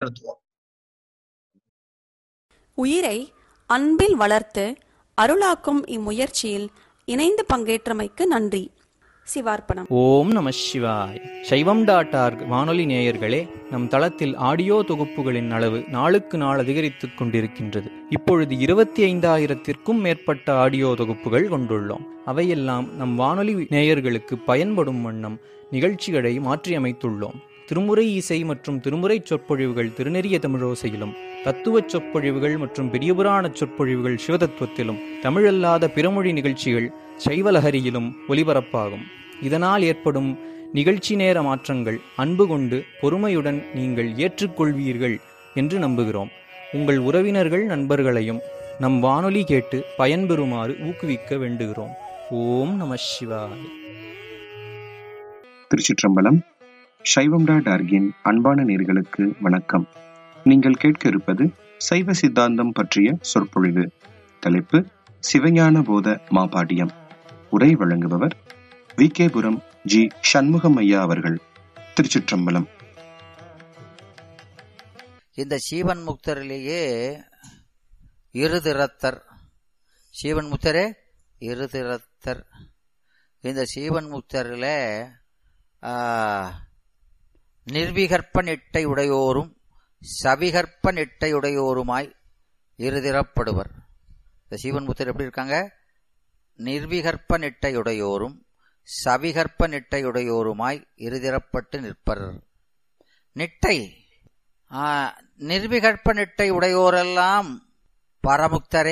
பயன்படுத்துவோம் உயிரை அன்பில் வளர்த்து அருளாக்கும் இம்முயற்சியில் இணைந்து பங்கேற்றமைக்கு நன்றி சிவார்ப்பணம் ஓம் நம சிவாய் சைவம் டாட் ஆர்க் வானொலி நேயர்களே நம் தளத்தில் ஆடியோ தொகுப்புகளின் அளவு நாளுக்கு நாள் அதிகரித்துக் கொண்டிருக்கின்றது இப்பொழுது இருபத்தி ஐந்தாயிரத்திற்கும் மேற்பட்ட ஆடியோ தொகுப்புகள் கொண்டுள்ளோம் அவையெல்லாம் நம் வானொலி நேயர்களுக்கு பயன்படும் வண்ணம் நிகழ்ச்சிகளை மாற்றியமைத்துள்ளோம் திருமுறை இசை மற்றும் திருமுறை சொற்பொழிவுகள் திருநெறிய தமிழோசையிலும் தத்துவச் சொற்பொழிவுகள் மற்றும் பெரியபுராண சொற்பொழிவுகள் சிவதத்துவத்திலும் தமிழல்லாத பிறமொழி நிகழ்ச்சிகள் சைவலஹரியிலும் ஒலிபரப்பாகும் இதனால் ஏற்படும் நிகழ்ச்சி நேர மாற்றங்கள் அன்பு கொண்டு பொறுமையுடன் நீங்கள் ஏற்றுக்கொள்வீர்கள் என்று நம்புகிறோம் உங்கள் உறவினர்கள் நண்பர்களையும் நம் வானொலி கேட்டு பயன்பெறுமாறு ஊக்குவிக்க வேண்டுகிறோம் ஓம் நம சிவாய் திருச்சிற்றம்பலம் சைவம்டா டார்கின் அன்பான நேர்களுக்கு வணக்கம் நீங்கள் கேட்க இருப்பது சைவ சித்தாந்தம் பற்றிய சொற்பொழிவு தலைப்பு சிவஞான போத மாபாடியம் உரை வழங்குபவர் வி கேபுரம் ஜி சண்முகம் ஐயா அவர்கள் திருச்சிற்றம்பலம் இந்த சீவன் முக்தரிலேயே இருதிறத்தர் சீவன் முக்தரே இருதிறத்தர் இந்த சீவன் முக்தரில் நிர்விகற்ப நெட்டை உடையோரும் சவிகற்ப நெட்டை உடையோருமாய் இருதிறப்படுவர் இந்த சீவன் முக்தர் எப்படி இருக்காங்க நிர்விகற்ப நெட்டையுடையோரும் சவிகற்ப நெட்டையுடையோருமாய் இருதிறப்பட்டு நிற்பர் நெட்டை ஆ, நிர்விகற்ப நெட்டை உடையோரெல்லாம் பரமுக்தரே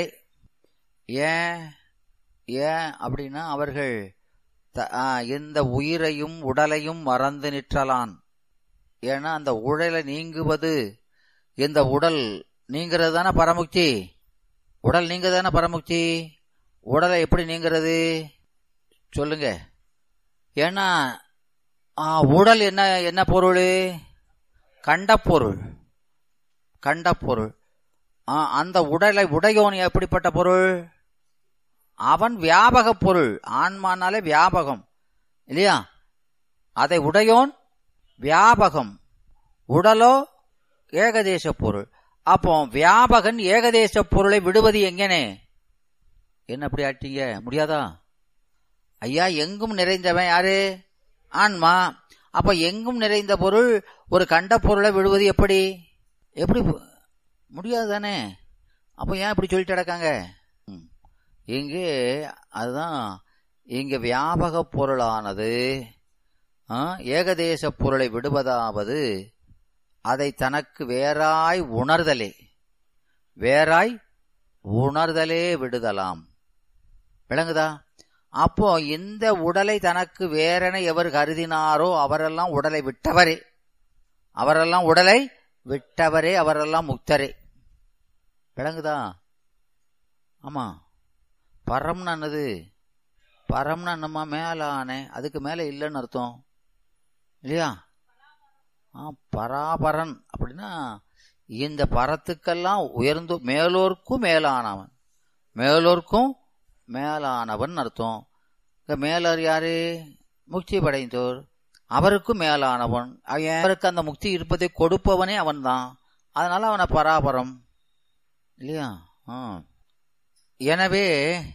ஏன் ஏன் அப்படின்னா அவர்கள் த- ஆ, இந்த உயிரையும் உடலையும் மறந்து நிற்றலான் ஏன்னா அந்த உடலை நீங்குவது இந்த உடல் நீங்கிறது தானே பரமுக்தி உடல் நீங்க தானே பரமுக்தி உடலை எப்படி நீங்கிறது சொல்லுங்க ஏன்னா ஆ, உடல் என்ன என்ன பொருள் கண்ட பொருள் கண்ட பொருள் ஆ, அந்த உடலை உடையோன் எப்படிப்பட்ட பொருள் அவன் வியாபக பொருள் ஆன்மானாலே வியாபகம் இல்லையா அதை உடையோன் வியாபகம் உடலோ ஏகதேச பொருள் அப்போ வியாபகன் ஏகதேச பொருளை விடுவது எங்கனே என்ன அப்படி ஆட்டீங்க முடியாதா ஐயா எங்கும் நிறைந்தவன் யாரு ஆன்மா அப்ப எங்கும் நிறைந்த பொருள் ஒரு கண்ட பொருளை விடுவது எப்படி எப்படி பு- முடியாது தானே அப்ப ஏன் இப்படி சொல்லிட்டு கிடக்காங்க ம். இங்கே அதுதான் இங்க வியாபக பொருளானது ஆ, ஏகதேச பொருளை விடுவதாவது அதை தனக்கு வேறாய் உணர்தலே வேறாய் உணர்தலே விடுதலாம் விளங்குதா அப்போ இந்த உடலை தனக்கு வேறென எவர் கருதினாரோ அவரெல்லாம் உடலை விட்டவரே அவரெல்லாம் உடலை விட்டவரே அவரெல்லாம் முக்தரே விளங்குதா ஆமா பரம்னு என்னது பரம்னா நம்ம மேல ஆனே அதுக்கு மேல இல்லைன்னு அர்த்தம் இல்லையா ஆ பராபரன் அப்படின்னா இந்த பரத்துக்கெல்லாம் உயர்ந்து மேலோர்க்கும் மேலானவன் மேலோர்க்கும் மேலானவன் அர்த்தம் இந்த மேலர் யாரு முக்தி படைந்தோர் அவருக்கும் மேலானவன் அவருக்கு அந்த முக்தி இருப்பதை கொடுப்பவனே அவன்தான் அதனால அவனை பராபரம் இல்லையா ஆ. எனவே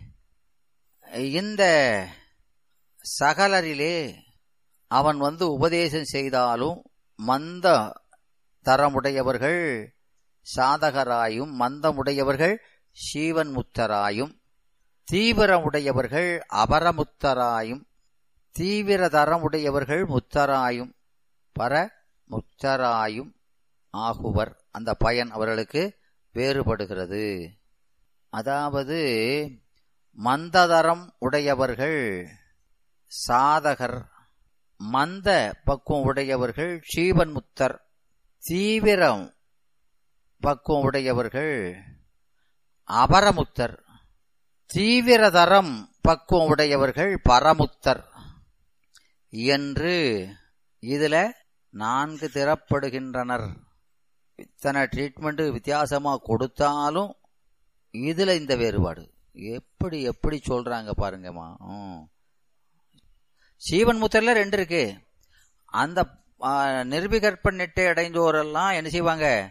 இந்த சகலரிலே அவன் வந்து உபதேசம் செய்தாலும் மந்த தரமுடையவர்கள் சாதகராயும் மந்தமுடையவர்கள் சீவன் முத்தராயும் தீவிரமுடையவர்கள் அபரமுத்தராயும் தீவிர தரமுடையவர்கள் முத்தராயும் பர முத்தராயும் ஆகுவர் அந்த பயன் அவர்களுக்கு வேறுபடுகிறது அதாவது மந்ததரம் உடையவர்கள் சாதகர் மந்த பக்குவம் உடையவர்கள் சீவன் முத்தர் தீவிரம் பக்குவம் உடையவர்கள் அபரமுத்தர் தீவிரதரம் பக்குவம் உடையவர்கள் பரமுத்தர் என்று இதுல நான்கு திறப்படுகின்றனர் இத்தனை ட்ரீட்மெண்ட் வித்தியாசமா கொடுத்தாலும் இதுல இந்த வேறுபாடு எப்படி எப்படி சொல்றாங்க பாருங்கம்மா ம். சீவன் முத்தர்ல ரெண்டு இருக்கு அந்த ஆ, நிர்விகற்ப நெட்டை அடைந்தோரெல்லாம் என்ன செய்வாங்க